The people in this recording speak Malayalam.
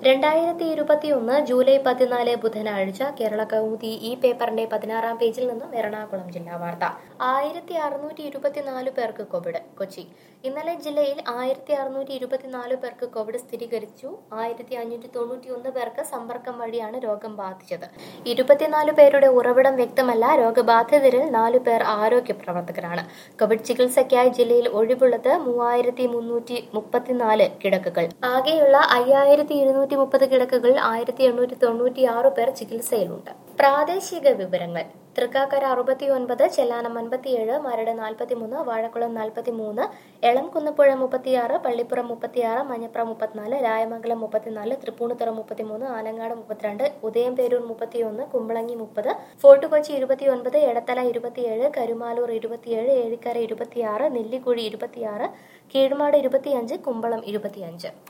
രണ്ടായിരത്തി ഇരുപത്തിയൊന്ന് ജൂലൈ പതിനാല് ബുധനാഴ്ച കേരള കൗമുദി ഈ പേപ്പറിന്റെ പതിനാറാം പേജിൽ നിന്നും എറണാകുളം ജില്ലാ വാർത്ത ആയിരത്തി അറുന്നൂറ്റി ഇരുപത്തിനാല് പേർക്ക് കോവിഡ് കൊച്ചി ഇന്നലെ ജില്ലയിൽ ആയിരത്തി അറുന്നൂറ്റി ഇരുപത്തിനാല് പേർക്ക് കോവിഡ് സ്ഥിരീകരിച്ചു ആയിരത്തി അഞ്ഞൂറ്റി തൊണ്ണൂറ്റി ഒന്ന് പേർക്ക് സമ്പർക്കം വഴിയാണ് രോഗം ബാധിച്ചത് ഇരുപത്തിനാല് പേരുടെ ഉറവിടം വ്യക്തമല്ല രോഗബാധിതരിൽ നാലു പേർ ആരോഗ്യ പ്രവർത്തകരാണ് കോവിഡ് ചികിത്സയ്ക്കായി ജില്ലയിൽ ഒഴിവുള്ളത് മൂവായിരത്തി മുന്നൂറ്റി മുപ്പത്തിനാല് കിടക്കകൾ ആകെയുള്ള അയ്യായിരത്തി ഇരുന്നൂറ്റി മുപ്പത് കിടക്കകളിൽ ആയിരത്തി എണ്ണൂറ്റി തൊണ്ണൂറ്റി ആറ് പേർ ചികിത്സയിലുണ്ട് പ്രാദേശിക വിവരങ്ങൾ തൃക്കാക്കര അറുപത്തി ഒൻപത് ചെല്ലാനം അൻപത്തിയേഴ് മരട് നാൽപ്പത്തിമൂന്ന് വാഴക്കുളം നാൽപ്പത്തിമൂന്ന് എളം കുന്നപ്പുഴ മുപ്പത്തിയാറ് പള്ളിപ്പുറം മുപ്പത്തിയാറ് മഞ്ഞപ്ര മുപ്പത്തിനാല് രായമംഗലം മുപ്പത്തിനാല് തൃപ്പൂണിത്തുറ മുപ്പത്തിമൂന്ന് ആലങ്ങാട് മുപ്പത്തിരണ്ട് ഉദയംപേരൂർ മുപ്പത്തിയൊന്ന് കുമ്പളങ്ങി മുപ്പത് ഫോർട്ട് കൊച്ചി ഇരുപത്തിയൊൻപത് എടത്തല ഇരുപത്തിയേഴ് കരുമാലൂർ ഇരുപത്തിയേഴ് ഏഴിക്കര ഇരുപത്തിയാറ് നെല്ലിക്കുഴി ഇരുപത്തിയാറ് കീഴ്മാട് ഇരുപത്തിയഞ്ച് കുമ്പളം ഇരുപത്തിയഞ്ച്